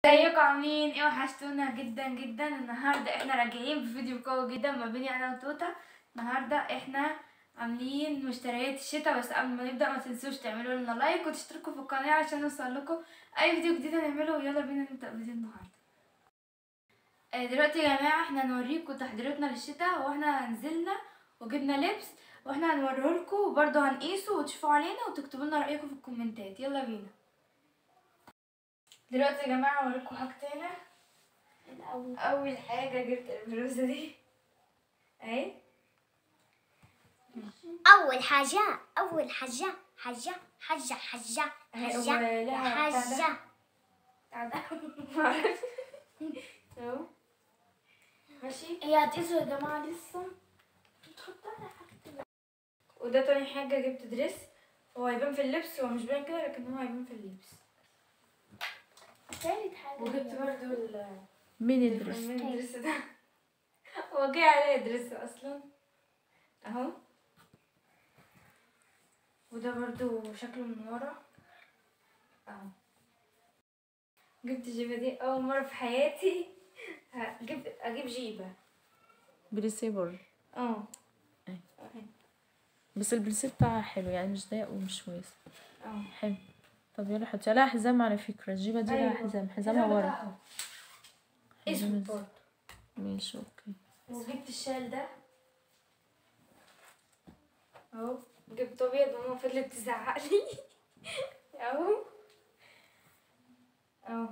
ازيكم عاملين ايه وحشتونا جدا جدا النهارده احنا راجعين بفيديو قوي جدا ما بيني انا وتوتا النهارده احنا عاملين مشتريات الشتاء بس قبل ما نبدا ما تنسوش تعملوا لنا لايك وتشتركوا في القناه عشان يوصل لكم اي فيديو جديد هنعمله يلا بينا نبدا فيديو النهارده آه، دلوقتي يا جماعه احنا هنوريكم تحضيراتنا للشتاء واحنا نزلنا وجبنا لبس واحنا هنوريه لكم وبرضه هنقيسه وتشوفوا علينا وتكتبوا لنا رايكم في الكومنتات يلا بينا دلوقتي يا جماعه هوريكم حاجتين الأول اول حاجه جبت البلوزه دي اهي أول حاجة أول حاجة حاجة حاجة حاجة أهي حاجة ولها بتاع ده. حاجة تعالى معرفش. اهو ماشي هي هتقيسوا يا جماعة لسه تحطها حاجة وده تاني حاجه جبت دريس هو هيبان في اللبس هو مش باين كده لكن هو هيبان في اللبس تالت حاجة وجبت برضو ال مين الدرس من الدرس ده هو جاي عليه درس اصلا اهو وده برضو شكله من ورا اهو جبت جيبة دي اول مرة في حياتي هجيب اجيب جيبة بريسيبر اه أي. بس البريسيب بتاعها حلو يعني مش ضيق ومش واسع اه حلو طب يلا حطي لها حزام على فكرة الجيبة دي لها أيوة. حزام حزامها ورا بتاعها. اسود حزام برضه ماشي اوكي وجبت الشال ده اهو جبت ابيض وماما فضلت تزعق لي اهو اهو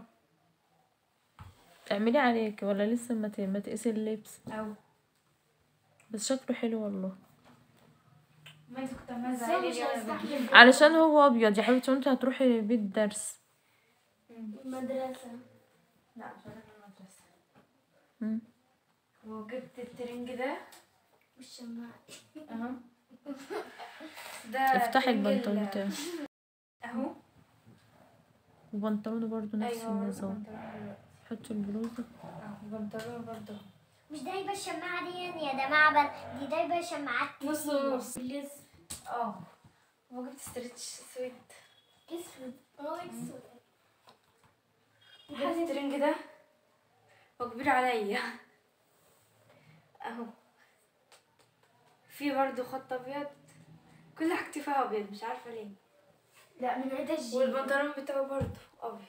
اعملي عليك ولا لسه ما ت- ما تقيسي اللبس اهو بس شكله حلو والله ما انت كنت عماله بس هو تزعقلي مش ليه وانا هيستحمل بجيب؟ علشان هو ابيض يا حبيبتي وانت هتروحي بيت درس المدرسة لا عشان انا المدرسه مم. وجبت الترنج ده والشماعة اهو ده افتحي الترنج البنطلون ال- بتاعه اهو وبنطلونه برضو نفس ايوه النظام البنطلون دلوقتي. حطي البلوزة اهو البنطلون برضه مش دايبة الشماعة دي يا جماعة بل دي دايبة شماعات نص كتير. ونص. اه وجبت ستريتش سويت اسود هو اسود جبت الترنج ده هو كبير عليا اهو في برضو خط ابيض كل حاجتي فيها ابيض مش عارفه ليه لا من عيد الجيل والبنطلون بتاعه برضو ابيض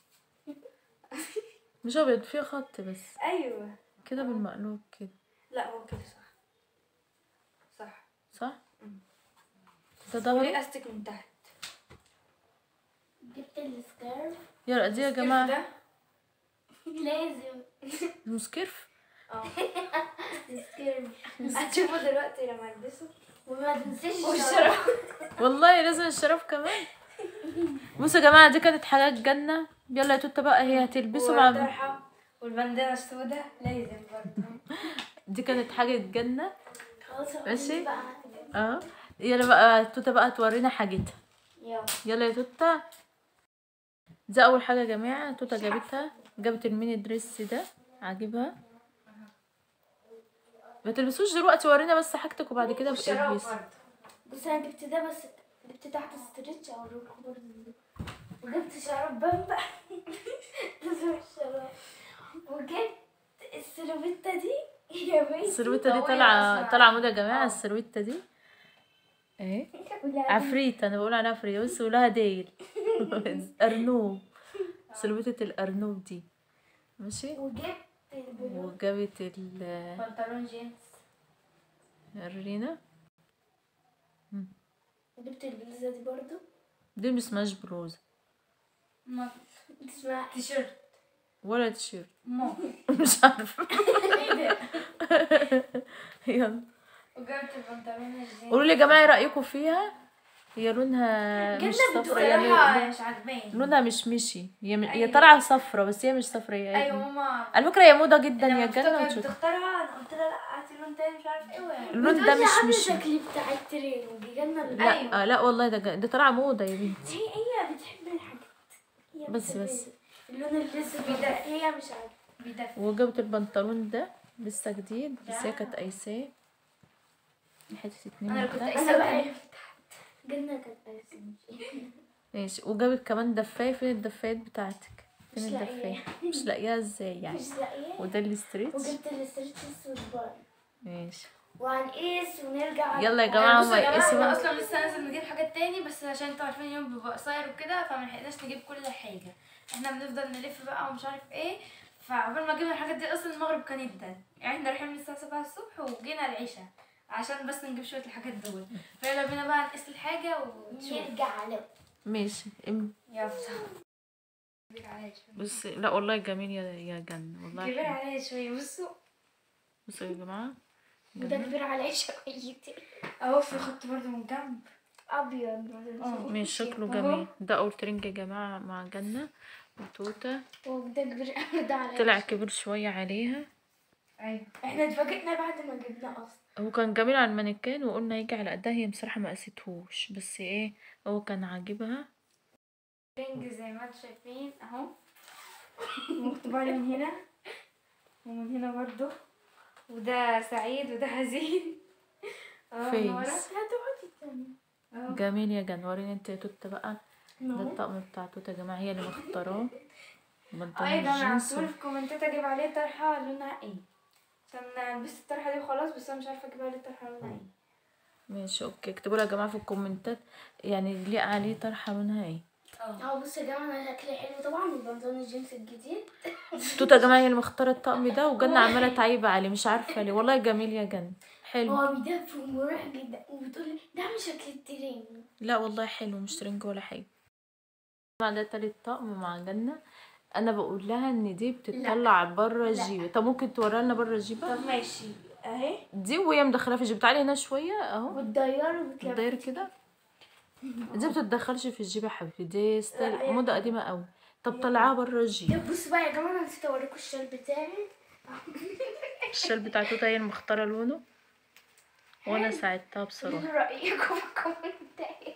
مش ابيض فيه خط بس ايوه كده بالمقلوب كده لا هو كده صح صح صح مم. ده ظهري وليه استك من تحت جبت السكارف يلا دي يا السكيرت جماعة ده لازم المسكرف اه السكارف هتشوفه دلوقتي لما البسه وما تنسيش الشراب. والشراب والله لازم الشراب كمان بصوا يا جماعة دي كانت حاجات جنة يلا يا توتا بقى هي هتلبسه مع والطرحه والبندانه السوداء لازم برضو دي كانت حاجة جنة خلاص ماشي. بقى اه يلا بقى توتا بقى تورينا حاجتها يلا يلا يا توتا دي اول حاجة يا جماعة توتا جابتها جابت الميني دريس ده عاجبها ما تلبسوش دلوقتي ورينا بس حاجتك وبعد كده والشراب بقى البسي برضو بس انا جبت ده بس جبت تحت ستريتش اوريكم برضه وجبت شراب بامبا لازم الشراب وجبت السلوبيتا دي يا بنتي السرويتة دي طويلة طالعة أصلاً. طالعة موضة يا جماعة السرويتة دي اهي ولا- عفريت انا بقول عليها عفريت بس ولها ديل ارنوب سلوتة الارنوب دي ماشي وجبت البلو وجابت ال بنطلون جينز الرينا وجبت البلوزه دي برضه دي مسماش بلوزة ما اسمها تيشيرت ولا تيشيرت ما مش عارفة ايه ده يلا وجبت البنطلون الجينز قولوا لي يا جماعة ايه رأيكم فيها هي لونها مش جدا صفرا يعني بصراحة مش عاجباني لونها مش مشي هي م... هي أيوة. طالعة صفرا بس هي مش صفرا هي ايوه ماما على فكرة هي موضة جدا لما يا تيتا جنة كانت وتشوف بتختارها انا قلت لها لا هاتي لون تاني مش عارف ايه وهي- اللون ده مش مشي شكلي بتاع الترين وجينا لا أيوة. آه لا والله ده جا- ده طالعة موضة يا بنتي هي هي بتحب الحاجات هي بس- بتحب بس. اللون الاسود ده هي مش عارفه بيدفي وجابت البنطلون ده لسه جديد بس هي كانت قايساه حتة اتنين انا اللي كنت كده. قايسة انا بقى بقى جنة كانت عايزة ماشي وجابت كمان دفاية فين الدفايات بتاعتك فين مش الدفاية لاقياه. مش لاقيها ازاي يعني مش لاقياه وده الاستريتش وجبت الاسترتش اسود برضه ماشي وهنقيس ونرجع يلا يا جماعة بصوا يا هما جماعه احنا يقسموا اصلا لسه نازل نجيب حاجات تاني بس عشان انتوا عارفين اليوم بيبقى قصير وكده فملحقناش نجيب كل حاجه احنا بنفضل نلف بقى ومش عارف ايه فعقبال ما جبنا الحاجات دي اصلا المغرب كان يدن يعني احنا رايحين من الساعه 7 الصبح وجينا العشاء عشان بس نجيب شويه الحاجات دول فيلا بينا بقى نقيس الحاجه ونشوف نرجع له ماشي ام- يلا كبير عليا شويه بص لا والله جميل يا يا جن والله كبير حلو. عليا شويه بصوا بصوا يا جماعة وده كبير على شويتين اهو في خط برضه من جنب ابيض مش شكله أهو. جميل ده اول ترنج يا جماعة مع جنة وتوتة وده كبير قوي ده على طلع كبير شوية عليها ايوه احنا اتفاجئنا بعد ما جبناه اصلا هو كان جميل على المانيكان وقلنا يجي على قدها هي بصراحة ما قاستهوش بس ايه هو كان عاجبها رينج زي ما انتم شايفين اهو مكتوب عليه من هنا ومن هنا برضو وده سعيد وده حزين اهو من ورا. فيس هتقعدي تاني اهو جميل يا جن وريني انت يا توتة بقى ده نو. الطقم بتاع توتة يا جماعة هي اللي مختاراه بنطلون اه يا جماعة الجينز اكتبوا في الكومنتات اجيب عليه طرحة لونها ايه عشان لبست الطرحة دي وخلاص بس انا مش عارفة اجيب عليه طرحة لونها ايه ماشي اوكي اكتبوا لي يا جماعة في الكومنتات يعني يليق عليه طرحة لونها ايه اه اهو بصوا يا جماعه انا شكلي حلو طبعا البنطلون الجينز الجديد توتة يا جماعة هي اللي مختارة الطقم ده وجنة عمالة تعيب عليه مش عارفة ليه والله جميل يا جن حلو هو بيدفي ومريح جدا وبتقولي ده مش شكل الترين لا والله حلو مش ترنج ولا حاجة طبعا ده تالت طقم مع جنة انا بقول لها ان دي بتطلع بره الجيبه طب ممكن توريها لنا بره الجيبه طب ماشي اهي دي وهي مدخلها في الجيب تعالي هنا شويه اهو وتديره وبتلف داير كده دي بتتدخلش في الجيب يا حبيبتي دي لا، ستايل هي- موضه قديمه قوي طب طلعها بره الجيب طب بصوا بقى يا جماعه انا نسيت اوريكم الشال بتاعي الشال بتاع توتا هي اللي مختاره لونه وانا ساعدتها بصراحه قولوا رايكم في الكومنتات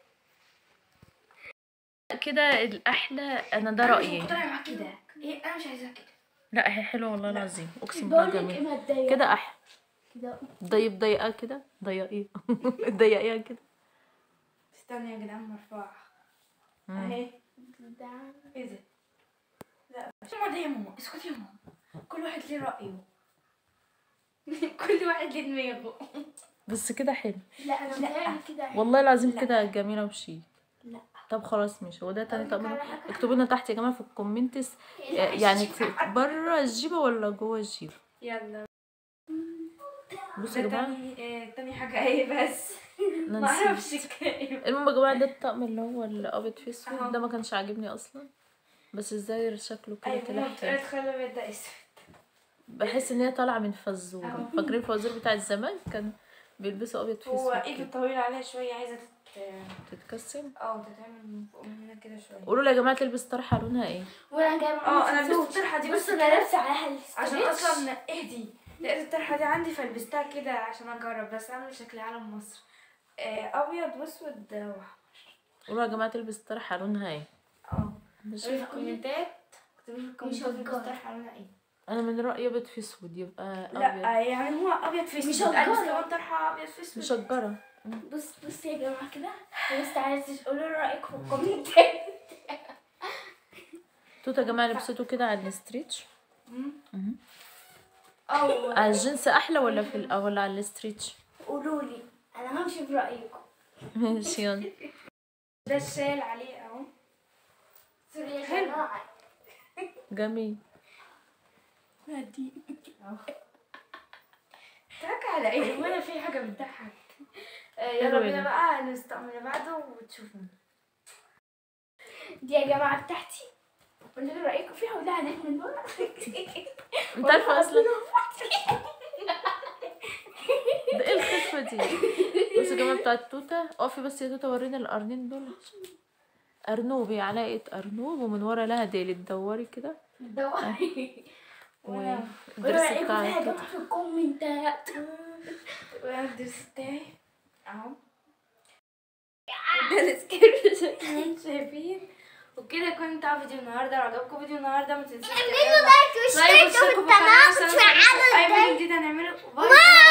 كده الاحلى انا ده رايي مقتنعة مع كده ايه انا مش عايزاها كده لا هي حلوه والله العظيم اقسم بالله بقول لك جميل ايه ما تضيق كده احلى كده ضيق ضيقه كده ضيقيه ضيقيها كده استنى يا جدعان مرفوعة مم. اهي ده ايه ده لا مش ما ده يا ماما اسكتي يا ماما كل واحد ليه رأيه كل واحد ليه دماغه بس كده حلو لا انا متهيألي كده والله العظيم كده جميلة وشيك لا طب خلاص ماشي هو ده تاني أقول لك طقم على حاجة؟ اكتبوا لنا تحت يا جماعه في الكومنتس يعني بره الجيبه ولا جوه الجيبه يلا بصوا يا ده جماعه تاني آه، تاني حاجة ايه بس أنا ما نسيت. اعرفش الكلام المهم يا جماعه ده الطقم اللي هو الابيض في أهو. اسود ده ما كانش عاجبني اصلا بس ازاي شكله كده ايوه طلع ماما بتقولي حلو تخلي ده اسود بحس ان هي طالعه من فزوره أهو. فاكرين الفوازير بتاع زمان كان بيلبسوا ابيض في هو اسود ايده كده. طويلة عليها شوية عايزة تت تتكسم اه تتعمل من فوق من هنا كده شوية قولوا لي يا جماعه تلبس طرحه لونها ايه وانا جايبه اه انا لبست الطرحة دي بس بصوا انا لابسه عليها عشان الستريتش. اصلا اهدي لقيت الطرحه دي عندي فلبستها كده عشان اجرب بس اعمل شكل علم مصر آه، ابيض واسود واحمر قولوا يا جماعه تلبس طرحه لونها ايه اه ماشي قولي في الكومنتات اكتبوا في الكومنتات مشجرة. تلبس طرحه لونها ايه انا من رايي ابيض في اسود يبقى ابيض لا يعني هو ابيض في اسود مشجرة. البس كمان طرحه ابيض في اسود مشجره بص بص يا جماعه كده بس عايز تقولوا لي رايكم في الكومنتات توتا يا جماعه لبسته كده على الستريتش مم. او على الجنس احلى ولا في ال- ولا على الستريتش قولوا لي انا همشي برايكم ماشي يلا ده الشال عليه اهو سوري يا حلو. جماعه جميل ترك على ايه ولا في حاجه بتضحك آه، حلو يلا ده. بينا بقى نستعمل اللي بعده وتشوفوا دي يا جماعه بتاعتي قولوا لي رايكم فيها ولا هنعمل من بره انت عارفه اصلا ده ايه الخفه دي بص يا جماعه بتاعت توتا اقفي بس يا توتا ورينا القرنين دول ارنوب هي علاقه ارنوب ومن ورا لها ديل تدوري كده دوري قولوا والدرس رايكم بتاع فيها يا توتا جماعه في الكومنتات والدرس بتاعي اهو ده السكيرت زي ما انتم شايفين وكده كنت على فيديو النهارده لو عجبكم فيديو النهارده ما تنسوش تعملوا لايك واشتركوا في القناه عشان اي فيديو جديد هنعمله باي باي